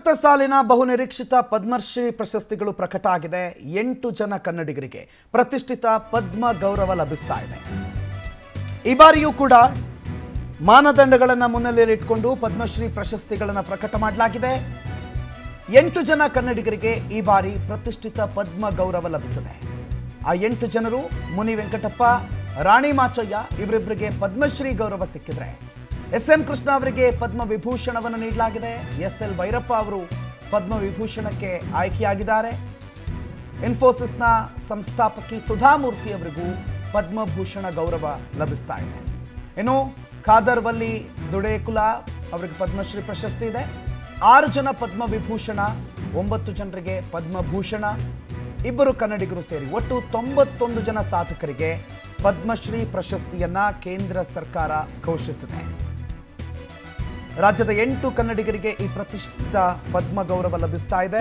ಪ್ರಸಕ್ತ ಸಾಲಿನ ಬಹುನಿರೀಕ್ಷಿತ ಪದ್ಮಶ್ರೀ ಪ್ರಶಸ್ತಿಗಳು ಪ್ರಕಟ ಆಗಿದೆ ಎಂಟು ಜನ ಕನ್ನಡಿಗರಿಗೆ ಪ್ರತಿಷ್ಠಿತ ಪದ್ಮ ಗೌರವ ಲಭಿಸ್ತಾ ಇದೆ ಈ ಬಾರಿಯೂ ಕೂಡ ಮಾನದಂಡಗಳನ್ನು ಮುನ್ನೆಲೆಯಲ್ಲಿಟ್ಕೊಂಡು ಪದ್ಮಶ್ರೀ ಪ್ರಶಸ್ತಿಗಳನ್ನು ಪ್ರಕಟ ಮಾಡಲಾಗಿದೆ ಎಂಟು ಜನ ಕನ್ನಡಿಗರಿಗೆ ಈ ಬಾರಿ ಪ್ರತಿಷ್ಠಿತ ಪದ್ಮ ಗೌರವ ಲಭಿಸಿದೆ ಆ ಎಂಟು ಜನರು ಮುನಿ ವೆಂಕಟಪ್ಪ ರಾಣಿ ಮಾಚಯ್ಯ ಇವರಿಬ್ಬರಿಗೆ ಪದ್ಮಶ್ರೀ ಗೌರವ ಸಿಕ್ಕಿದ್ರೆ ಎಸ್ ಎಂ ಕೃಷ್ಣ ಅವರಿಗೆ ಪದ್ಮ ವಿಭೂಷಣವನ್ನು ನೀಡಲಾಗಿದೆ ಎಸ್ ಎಲ್ ಭೈರಪ್ಪ ಅವರು ಪದ್ಮ ವಿಭೂಷಣಕ್ಕೆ ಆಯ್ಕೆಯಾಗಿದ್ದಾರೆ ಇನ್ಫೋಸಿಸ್ನ ಸಂಸ್ಥಾಪಕಿ ಸುಧಾಮೂರ್ತಿ ಅವರಿಗೂ ಪದ್ಮಭೂಷಣ ಗೌರವ ಲಭಿಸ್ತಾ ಇದೆ ಇನ್ನು ಖಾದರ್ ವಲ್ಲಿ ದುಡೇಕುಲ ಅವರಿಗೆ ಪದ್ಮಶ್ರೀ ಪ್ರಶಸ್ತಿ ಇದೆ ಆರು ಜನ ಪದ್ಮ ವಿಭೂಷಣ ಒಂಬತ್ತು ಜನರಿಗೆ ಪದ್ಮಭೂಷಣ ಇಬ್ಬರು ಕನ್ನಡಿಗರು ಸೇರಿ ಒಟ್ಟು ತೊಂಬತ್ತೊಂದು ಜನ ಸಾಧಕರಿಗೆ ಪದ್ಮಶ್ರೀ ಪ್ರಶಸ್ತಿಯನ್ನ ಕೇಂದ್ರ ಸರ್ಕಾರ ಘೋಷಿಸಿದೆ ರಾಜ್ಯದ ಎಂಟು ಕನ್ನಡಿಗರಿಗೆ ಈ ಪ್ರತಿಷ್ಠಿತ ಪದ್ಮ ಗೌರವ ಲಭಿಸ್ತಾ ಇದೆ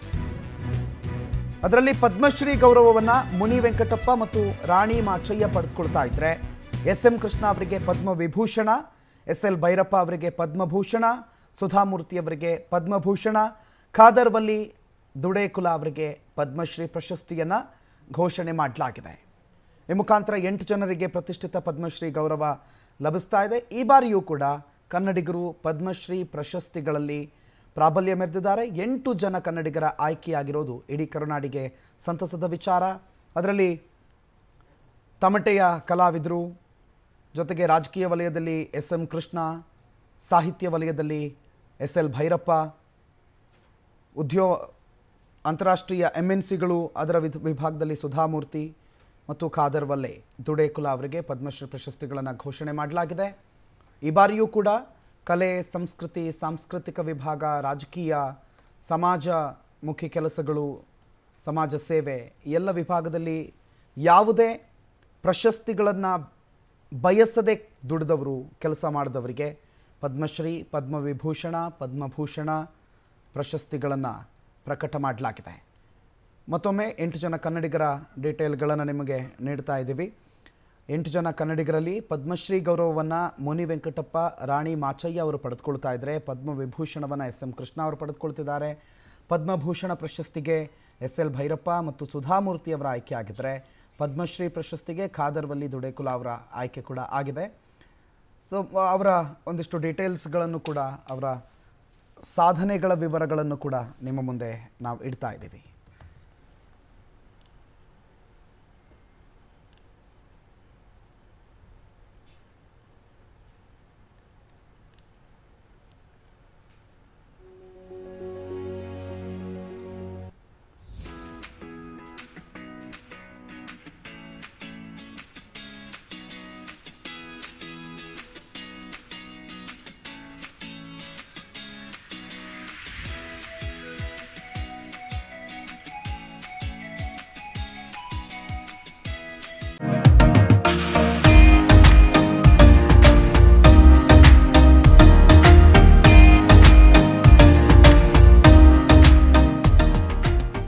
ಅದರಲ್ಲಿ ಪದ್ಮಶ್ರೀ ಗೌರವವನ್ನ ಮುನಿ ವೆಂಕಟಪ್ಪ ಮತ್ತು ರಾಣಿ ಮಾಚಯ್ಯ ಪಡೆದುಕೊಳ್ತಾ ಇದ್ರೆ ಎಸ್ ಎಂ ಕೃಷ್ಣ ಅವರಿಗೆ ಪದ್ಮ ವಿಭೂಷಣ ಎಸ್ ಎಲ್ ಭೈರಪ್ಪ ಅವರಿಗೆ ಪದ್ಮಭೂಷಣ ಸುಧಾಮೂರ್ತಿ ಅವರಿಗೆ ಪದ್ಮಭೂಷಣ ಖಾದರ್ ವಲ್ಲಿ ದುಡೇಕುಲ ಅವರಿಗೆ ಪದ್ಮಶ್ರೀ ಪ್ರಶಸ್ತಿಯನ್ನ ಘೋಷಣೆ ಮಾಡಲಾಗಿದೆ ಈ ಮುಖಾಂತರ ಎಂಟು ಜನರಿಗೆ ಪ್ರತಿಷ್ಠಿತ ಪದ್ಮಶ್ರೀ ಗೌರವ ಲಭಿಸ್ತಾ ಇದೆ ಈ ಬಾರಿಯೂ ಕೂಡ ಕನ್ನಡಿಗರು ಪದ್ಮಶ್ರೀ ಪ್ರಶಸ್ತಿಗಳಲ್ಲಿ ಪ್ರಾಬಲ್ಯ ಮೆರೆದಿದ್ದಾರೆ ಎಂಟು ಜನ ಕನ್ನಡಿಗರ ಆಯ್ಕೆಯಾಗಿರೋದು ಇಡೀ ಕರುನಾಡಿಗೆ ಸಂತಸದ ವಿಚಾರ ಅದರಲ್ಲಿ ತಮಟೆಯ ಕಲಾವಿದರು ಜೊತೆಗೆ ರಾಜಕೀಯ ವಲಯದಲ್ಲಿ ಎಸ್ ಎಂ ಕೃಷ್ಣ ಸಾಹಿತ್ಯ ವಲಯದಲ್ಲಿ ಎಸ್ ಎಲ್ ಭೈರಪ್ಪ ಉದ್ಯೋ ಅಂತಾರಾಷ್ಟ್ರೀಯ ಎಮ್ ಎನ್ ಸಿಗಳು ಅದರ ವಿಧ ವಿಭಾಗದಲ್ಲಿ ಸುಧಾಮೂರ್ತಿ ಮತ್ತು ಖಾದರ್ ವಲ್ಲೆ ದುಡೇಕುಲ ಅವರಿಗೆ ಪದ್ಮಶ್ರೀ ಪ್ರಶಸ್ತಿಗಳನ್ನು ಘೋಷಣೆ ಮಾಡಲಾಗಿದೆ ಈ ಬಾರಿಯೂ ಕೂಡ ಕಲೆ ಸಂಸ್ಕೃತಿ ಸಾಂಸ್ಕೃತಿಕ ವಿಭಾಗ ರಾಜಕೀಯ ಸಮಾಜ ಮುಖಿ ಕೆಲಸಗಳು ಸಮಾಜ ಸೇವೆ ಈ ಎಲ್ಲ ವಿಭಾಗದಲ್ಲಿ ಯಾವುದೇ ಪ್ರಶಸ್ತಿಗಳನ್ನು ಬಯಸದೆ ದುಡಿದವರು ಕೆಲಸ ಮಾಡಿದವರಿಗೆ ಪದ್ಮಶ್ರೀ ಪದ್ಮವಿಭೂಷಣ ಪದ್ಮಭೂಷಣ ಪ್ರಶಸ್ತಿಗಳನ್ನು ಪ್ರಕಟ ಮಾಡಲಾಗಿದೆ ಮತ್ತೊಮ್ಮೆ ಎಂಟು ಜನ ಕನ್ನಡಿಗರ ಡೀಟೇಲ್ಗಳನ್ನು ನಿಮಗೆ ನೀಡ್ತಾ ಇದ್ದೀವಿ ಎಂಟು ಜನ ಕನ್ನಡಿಗರಲ್ಲಿ ಪದ್ಮಶ್ರೀ ಗೌರವವನ್ನು ಮುನಿ ವೆಂಕಟಪ್ಪ ರಾಣಿ ಮಾಚಯ್ಯ ಅವರು ಪಡೆದುಕೊಳ್ತಾ ಇದ್ದಾರೆ ಪದ್ಮವಿಭೂಷಣವನ್ನು ಎಸ್ ಎಂ ಕೃಷ್ಣ ಅವರು ಪಡೆದುಕೊಳ್ತಿದ್ದಾರೆ ಪದ್ಮಭೂಷಣ ಪ್ರಶಸ್ತಿಗೆ ಎಸ್ ಎಲ್ ಭೈರಪ್ಪ ಮತ್ತು ಸುಧಾಮೂರ್ತಿ ಅವರ ಆಯ್ಕೆ ಆಗಿದ್ದರೆ ಪದ್ಮಶ್ರೀ ಪ್ರಶಸ್ತಿಗೆ ಖಾದರ್ ವಲ್ಲಿ ದುಡೇಕುಲ ಅವರ ಆಯ್ಕೆ ಕೂಡ ಆಗಿದೆ ಸೊ ಅವರ ಒಂದಿಷ್ಟು ಡೀಟೇಲ್ಸ್ಗಳನ್ನು ಕೂಡ ಅವರ ಸಾಧನೆಗಳ ವಿವರಗಳನ್ನು ಕೂಡ ನಿಮ್ಮ ಮುಂದೆ ನಾವು ಇಡ್ತಾ ಇದ್ದೀವಿ